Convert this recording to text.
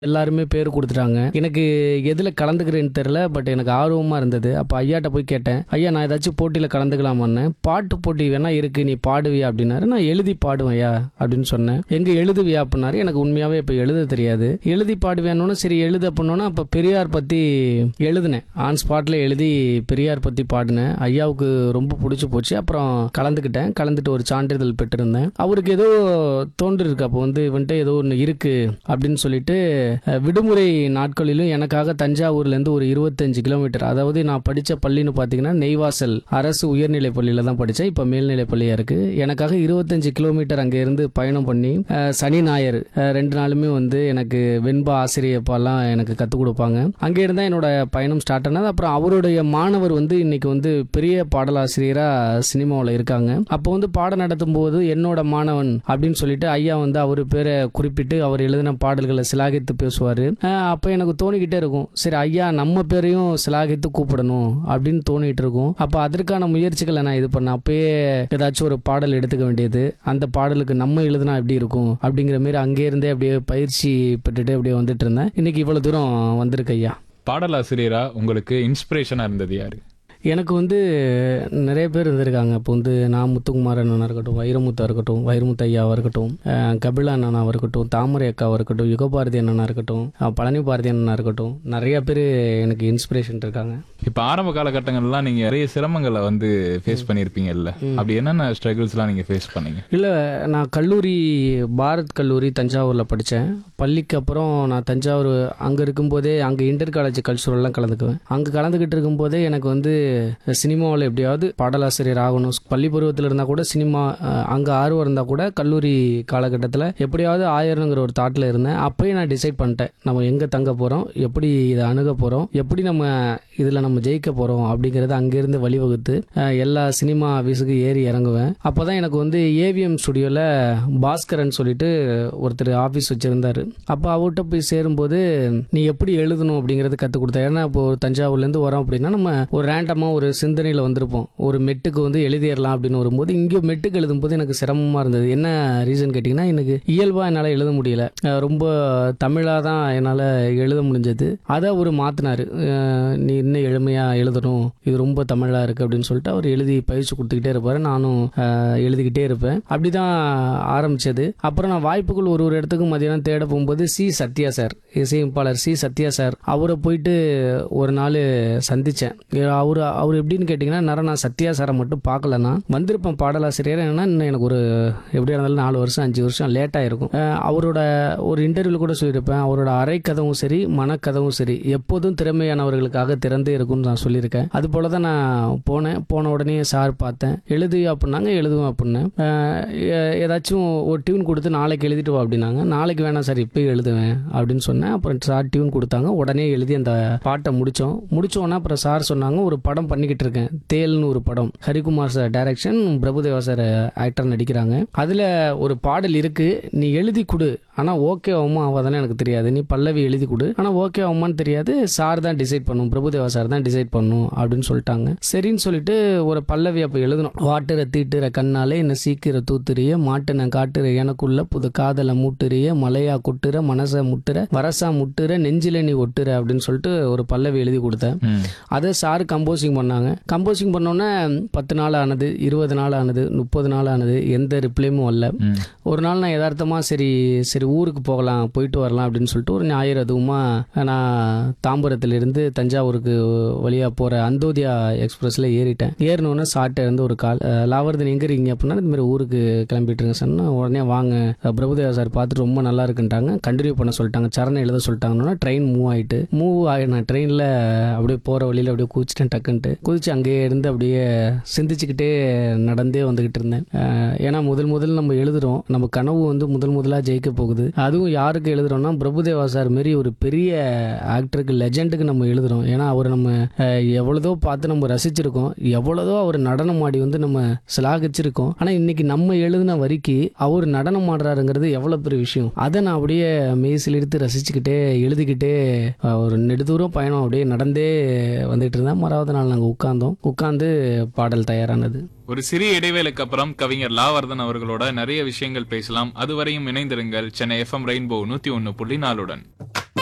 எல்லாருமே பேர் கொடுத்துட்டாங்க எனக்கு எதில் கலந்துக்கிறேன்னு தெரில பட் எனக்கு ஆர்வமாக இருந்தது அப்போ ஐயாட்ட போய் கேட்டேன் ஐயா நான் ஏதாச்சும் போட்டியில் கலந்துக்கலாமான்னு பாட்டு போட்டி வேணா இருக்கு நீ பாடுவியா அப்படின்னாரு நான் எழுதி பாடுவேன் ஐயா அப்படின்னு சொன்னேன் எங்கே எழுதுவியா அப்படின்னாரு எனக்கு உண்மையாகவே இப்போ எழுத தெரியாது எழுதி பாடுவேன்னு சரி எழுது அப்படின்னோன்னா அப்போ பெரியார் பற்றி எழுதினேன் ஆன் ஸ்பாட்டில் எழுதி பெரியார் பற்றி பாடினேன் ஐயாவுக்கு ரொம்ப பிடிச்சி போச்சு அப்புறம் கலந்துக்கிட்டேன் கலந்துட்டு ஒரு சான்றிதழ் பெற்றிருந்தேன் அவருக்கு ஏதோ தோன்றிருக்கு அப்போ வந்து இவன்ட்டு ஏதோ ஒன்று இருக்கு அப்படின்னு சொல்லிட்டு அஹ், விடுமுறை நாட்களிலும் எனக்காக தஞ்சாவூர்லேருந்து ஒரு இருபத்தஞ்சு கிலோமீட்டர் அதாவது நான் படித்த பள்ளின்னு பார்த்தீங்கன்னா நெய்வாசல் அரசு உயர்நிலை பள்ளியில் தான் படித்தேன் இப்போ மேல்நிலை பள்ளியாக இருக்குது எனக்காக இருபத்தஞ்சு கிலோமீட்டர் அங்கே இருந்து பயணம் பண்ணி அஹ், சனி ஞாயிறு அஹ், ரெண்டு நாளுமே வந்து எனக்கு வெண்பா ஆசிரியப்பாலாம் எனக்கு கற்றுக் கொடுப்பாங்க அங்கே இருந்தால் என்னோட பயணம் ஸ்டார்ட் ஆனது அப்புறம் அவருடைய மாணவர் வந்து இன்னைக்கு வந்து பெரிய பாடலாசிரியராக சினிமாவில் இருக்காங்க அப்போ வந்து பாடம் நடத்தும் போது என்னோட மாணவன் அப்படின்னு சொல்லிட்டு ஐயா வந்து அவர் பேரை குறிப்பிட்டு அவர் எழுதின பாடல்களை சிலாகித்து பேசுவார் அப்போ எனக்கு தோணிக்கிட்டே இருக்கும் சரி ஐயா நம்ம பேரையும் சிலாகித்து கூப்பிடணும் அப்படின்னு தோணிட்டு இருக்கும் அப்போ அதற்கான முயற்சிகளை நான் இது பண்ணேன் அப்பயே ஏதாச்சும் ஒரு பாடல் எடுத்துக்க வேண்டியது அந்த பாடலுக்கு நம்ம எழுதுனா எப்படி இருக்கும் அப்படிங்கிற மாதிரி அங்கே இருந்தே அப்படியே பயிற்சி பெற்றுட்டு அப்படியே வந்துட்டு இருந்தேன் இன்னைக்கு இவ்வளோ தூரம் வந்திருக்கு ஐயா பாடலாசிரியரா உங்களுக்கு இன்ஸ்பிரேஷனா இருந்தது யாரு எனக்கு வந்து நிறைய பேர் இருந்திருக்காங்க இப்போ வந்து நான் முத்துக்குமார் அண்ணனாக இருக்கட்டும் வைரமுத்தா இருக்கட்டும் வைரமுத்து ஐயாவாக இருக்கட்டும் அஹ் கபிலா அண்ணனாவாக இருக்கட்டும் தாமரை அக்காவாக இருக்கட்டும் யுகபாரதி அண்ணனாக இருக்கட்டும் அஹ் பழனி பாரதி அண்ணனாக இருக்கட்டும் நிறைய பேர் எனக்கு இன்ஸ்பிரேஷன் இருக்காங்க இப்ப ஆரம்ப காலகட்டங்கள்லாம் நீங்க நிறைய சிரமங்களை வந்து ஃபேஸ் பண்ணிருப்பீங்கல்ல அப்படி என்னென்ன ஸ்ட்ரகிள்ஸ்லாம் நீங்க ஃபேஸ் பண்ணீங்க இல்லை நான் கல்லூரி பாரத் கல்லூரி தஞ்சாவூரில் படித்தேன் பள்ளிக்கு அப்புறம் நான் தஞ்சாவூர் அங்கே இருக்கும்போதே அங்கே இன்டர் காலேஜ் கல்ச்சுரல்லாம் கலந்துக்குவேன் அங்கே கலந்துக்கிட்டு இருக்கும்போதே எனக்கு வந்து சினிமாவில் எப்படியாவது பாடலாசிரியர் ஆகணும் பள்ளி பருவத்தில் இருந்தால் கூட சினிமா அங்கே ஆர்வம் இருந்தால் கூட கல்லூரி காலகட்டத்தில் எப்படியாவது ஆயிரங்கிற ஒரு தாட்டில் இருந்தேன் அப்போயே நான் டிசைட் பண்ணிட்டேன் நம்ம எங்கே தங்க போகிறோம் எப்படி இதை அணுக போகிறோம் எப்படி நம்ம இதில் நம்ம ஜெயிக்க போகிறோம் அப்படிங்கிறத அங்கேருந்து வழிவகுத்து அஹ், எல்லா சினிமா ஆஃபீஸுக்கு ஏறி இறங்குவேன் அப்போ தான் எனக்கு வந்து ஏவிஎம் ஸ்டுடியோவில் பாஸ்கரன் சொல்லிட்டு ஒருத்தர் ஆஃபீஸ் வச்சுருந்தார் அப்போ அவர்கிட்ட போய் சேரும்போது நீ எப்படி எழுதணும் அப்படிங்கிறது கற்றுக் கொடுத்தா ஏன்னா இப்போ தஞ்சாவூர்லேருந்து வரோம் அப்படின்னா நம்ம ஒரு ரேண்டமாக ஒரு சிந்தனையில் வந்திருப்போம் ஒரு மெட்டுக்கு வந்து எழுதிடலாம் அப்படின்னு வரும்போது இங்கே மெட்டுக்கு எழுதும்போது எனக்கு சிரமமாக இருந்தது என்ன ரீசன் கேட்டிங்கன்னா எனக்கு இயல்பாக என்னால் எழுத முடியல அஹ் ரொம்ப தமிழாக தான் என்னால் எழுத முடிஞ்சது அதை அவர் மாற்றினார் நீ இன்னும் எளிமையாக எழுதணும் இது ரொம்ப தமிழாக இருக்குது அப்படின்னு சொல்லிட்டு அவர் எழுதி பயிற்சி கொடுத்துக்கிட்டே இருப்பார் நானும் அஹ், எழுதிக்கிட்டே இருப்பேன் அப்படி தான் ஆரம்பிச்சது அப்புறம் நான் வாய்ப்புகள் ஒரு ஒரு இடத்துக்கு மதியானம் தேட போகும்போது சி சத்யா சார் இசையமைப்பாளர் சி சத்யா சார் அவரை போயிட்டு ஒரு நாள் சந்தித்தேன் அவர் அவர் எப்படின்னு கேட்டிங்கன்னா நேரம் நான் சத்யா சாரை மட்டும் பார்க்கலன்னா வந்திருப்பேன் பாடலாசிரியர் என்னன்னா இன்னும் எனக்கு ஒரு எப்படியா இருந்தாலும் நாலு வருஷம் அஞ்சு வருஷம் லேட்டாக இருக்கும் அஹ் அவரோட ஒரு இன்டர்வியூவில் கூட சொல்லியிருப்பேன் அவரோட அரை கதவும் சரி மனக்கதவும் சரி எப்போதும் திறமையானவர்களுக்காக திறந்தே இருக்கும்னு நான் சொல்லியிருக்கேன் அது போல தான் நான் போனேன் போன உடனே சார் பார்த்தேன் எழுது அப்படின்னாங்க எழுதுவேன் அப்படின்னேன் அஹ் எ- ஏதாச்சும் ஒரு டியூன் கொடுத்து நாளைக்கு எழுதிட்டு வா அப்படின்னாங்க நாளைக்கு வேணாம் சார் இப்போ எழுதுவேன் அப்படின்னு சொன்னேன் அப்புறம் சார் டியூன் கொடுத்தாங்க உடனே எழுதி அந்த பாட்டை முடித்தோம் முடிச்சோன்னா அப்புறம் சார் சொன்னாங்க ஒரு படம் பண்ணிக்கிட்டு இருக்கேன் தேல்னு ஒரு படம் Harikumar sir direction Prabhudeva sir actor நடிக்கிறாங்க அதில் ஒரு பாடல் இருக்கு நீ எழுதி கொடு ஆனால் ஓகே ஆகுமா ஆகாதானே எனக்கு தெரியாது நீ பல்லவி எழுதி கொடு ஆனால் ஓகே ஆகுமான்னு தெரியாது சார் தான் டிசைட் பண்ணும் பிரபுதேவா சார் தான் டிசைட் பண்ணும் அப்படின்னு சொல்லிட்டாங்க சரின்னு சொல்லிட்டு ஒரு பல்லவி அப்போ எழுதணும் வாட்டுற தீட்டுற கண்ணாலே என்ன சீக்கிர தூத்துறிய மாட்டுன காட்டுற எனக்குள்ள புது காதலை மூட்டுறிய மலையா குட்டுற மனசை முட்டுற வரசா முட்டுற நெஞ்சில நீ ஒட்டுற அப்படின்னு சொல்லிட்டு ஒரு பல்லவி எழுதி கொடுத்தேன் ம். அதை சார் கம்போசிங் பண்ணாங்க கம்போசிங் பண்ணோன்னே பத்து நாள் ஆனது இருபது நாள் ஆனது முப்பது நாள் ஆனது எந்த ரிப்ளையும் வரல ம். ஒரு நாள் நான் யதார்த்தமாக சரி சரி ஊருக்கு போகலாம் போயிட்டு வரலாம் அப்படின்னு சொல்லிட்டு ஒரு ஞாயிறு அதுவுமா நான் தாம்பரத்திலிருந்து தஞ்சாவூருக்கு வழியாக போகிற அந்தோதியா எக்ஸ்பிரஸில் ஏறிட்டேன் ஏறினோன்னே சாட்டை இருந்து ஒரு கால் அஹ், லாவர்தன் எங்கே இருக்கீங்க அப்படின்னா இந்த மாதிரி ஊருக்கு கிளம்பிட்டுருங்க சொன்னா உடனே வாங்க அஹ், பிரபுதேவா சார் பார்த்துட்டு ரொம்ப நல்லா இருக்குன்ட்டாங்க கண்டினியூ பண்ண சொல்லிட்டாங்க சரணை எழுத சொல்லிட்டாங்கன்னா ட்ரெயின் மூவ் ஆகிட்டு மூவ் ஆகி நான் ட்ரெயினில் அப்படியே போகிற வழியில் அப்படியே குதிச்சிட்டேன் டக்குன்ட்டு குதிச்சு அங்கேயே இருந்து அப்படியே சிந்திச்சுக்கிட்டே நடந்தே வந்துக்கிட்டு இருந்தேன் அஹ், ஏன்னா முதல் முதல் நம்ம எழுதுறோம் நம்ம கனவு வந்து முதல் முதலாக ஜெயிக்க போகுது அதுவும் யாருக்கு எழுதுறோம்னா பிரபுதேவா சார் மாரி ஒரு பெரிய ஆக்டருக்கு லெஜெண்டுக்கு நம்ம எழுதுறோம் ஏன்னா அவர் நம்ம அஹ், எவ்வளதோ பார்த்து நம்ம ரசிச்சிருக்கோம் எவ்வளதோ அவர் நடனம் ஆடி வந்து நம்ம சிலாகிச்சிருக்கோம் ஆனால் இன்னைக்கு நம்ம எழுதின வரிக்கு அவர் நடனம் ஆடுறாருங்கிறது எவ்வளோ பெரிய விஷயம் அதை நான் அப்படியே மெய்சில் எடுத்து ரசிச்சுக்கிட்டே எழுதிக்கிட்டே அஹ், ஒரு நெடுதூரம் பயணம் அப்படியே நடந்தே வந்துட்டு இருந்தேன் மறாவது நாள் நாங்கள் உட்கார்ந்தோம் உட்கார்ந்து பாடல் தயாரானது ஒரு சிறிய இடைவேளைக்கு அப்புறம் கவிஞர் லாவர்தன் அவர்களோட நிறைய விஷயங்கள் பேசலாம் அதுவரையும் இணைந்திருங்கள் சென்னை எஃப்எம் ரெயின்போ நூத்தி ஒன்னு புள்ளி நாலுடன்